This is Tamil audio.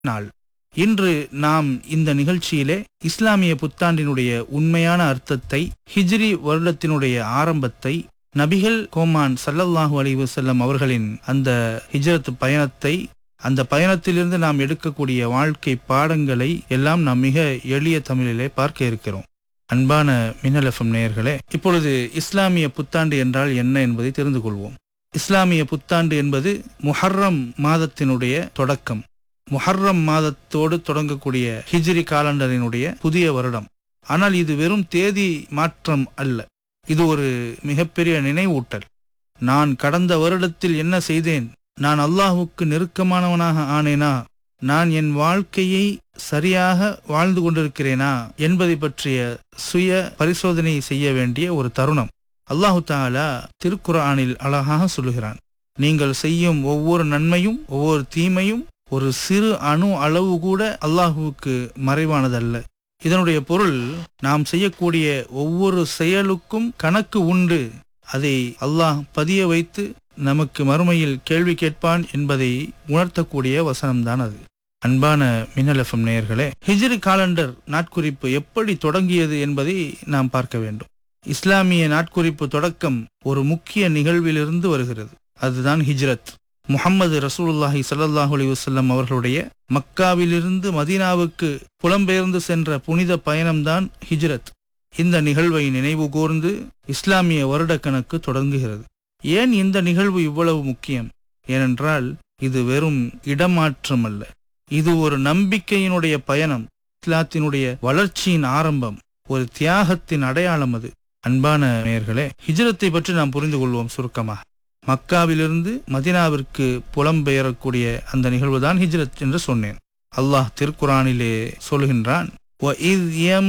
நாள் இன்று நாம் இந்த நிகழ்ச்சியிலே இஸ்லாமிய புத்தாண்டினுடைய உண்மையான அர்த்தத்தை ஹிஜ்ரி வருடத்தினுடைய ஆரம்பத்தை நபிகள் கோமான் சல்லல்லாஹு அலைஹி வஸல்லம் அவர்களின் அந்த ஹிஜ்ரத் பயணத்தை அந்த பயணத்திலிருந்து நாம் எடுக்கக்கூடிய வாழ்க்கை பாடங்களை எல்லாம் நாம் மிக எளிய தமிழிலே பார்க்க இருக்கிறோம் அன்பான மின்னல் எஃப்எம் நேயர்களே இப்பொழுது இஸ்லாமிய புத்தாண்டு என்றால் என்ன என்பதை தெரிந்து கொள்வோம் இஸ்லாமிய புத்தாண்டு என்பது முஹர்ரம் மாதத்தினுடைய தொடக்கம் முஹர்ரம் மாதத்தோடு தொடங்கக்கூடிய ஹிஜ்ரி காலண்டரினுடைய புதிய வருடம் ஆனால் இது வெறும் தேதி மாற்றம் அல்ல இது ஒரு மிகப்பெரிய நினைவூட்டல் நான் கடந்த வருடத்தில் என்ன செய்தேன் நான் அல்லாஹுக்கு நெருக்கமானவனாக ஆனேனா நான் என் வாழ்க்கையை சரியாக வாழ்ந்து கொண்டிருக்கிறேனா என்பதை பற்றிய சுய பரிசோதனை செய்ய வேண்டிய ஒரு தருணம் அல்லாஹு தாலா திருக்குர்ஆனில் அழகாக சொல்லுகிறான் நீங்கள் செய்யும் ஒவ்வொரு நன்மையும் ஒவ்வொரு தீமையும் ஒரு சிறு அணு அளவு கூட அல்லாஹுவுக்கு மறைவானதல்ல இதனுடைய பொருள் நாம் செய்யக்கூடிய ஒவ்வொரு செயலுக்கும் கணக்கு உண்டு அதை அல்லாஹ் பதிய வைத்து நமக்கு மறுமையில் கேள்வி கேட்பான் என்பதை உணர்த்தக்கூடிய வசனம்தான் அது அன்பான மின்னல் எஃப்எம் நேயர்களே ஹிஜ்ரி காலண்டர் நாட்குறிப்பு எப்படி தொடங்கியது என்பதை நாம் பார்க்க வேண்டும் இஸ்லாமிய நாட்குறிப்பு தொடக்கம் ஒரு முக்கிய நிகழ்விலிருந்து வருகிறது அதுதான் ஹிஜ்ரத் முஹம்மது ரசூலுல்லாஹி ஸல்லல்லாஹு அலைஹி வஸல்லம் அவர்களுடைய மக்காவிலிருந்து மதீனாவுக்கு புலம்பெயர்ந்து சென்ற புனித பயணம்தான் ஹிஜ்ரத் இந்த நிகழ்வை நினைவு கூர்ந்து இஸ்லாமிய வருடக்கணக்கு தொடங்குகிறது ஏன் இந்த நிகழ்வு இவ்வளவு முக்கியம் ஏனென்றால் இது வெறும் இடமாற்றம் அல்ல இது ஒரு நம்பிக்கையினுடைய பயணம் இஸ்லாத்தினுடைய வளர்ச்சியின் ஆரம்பம் ஒரு தியாகத்தின் அடையாளம் அது அன்பான நேயர்களே ஹிஜ்ரத்தை பற்றி நாம் புரிந்து கொள்வோம் சுருக்கமாக மக்காவிலிருந்து மதினாவிற்கு புலம்பெயரக்கூடிய அந்த நிகழ்வுதான் ஹிஜ்ரத் என்று சொன்னேன் அல்லாஹ் திருக்குரானிலே சொல்கின்றான் وَإِذْ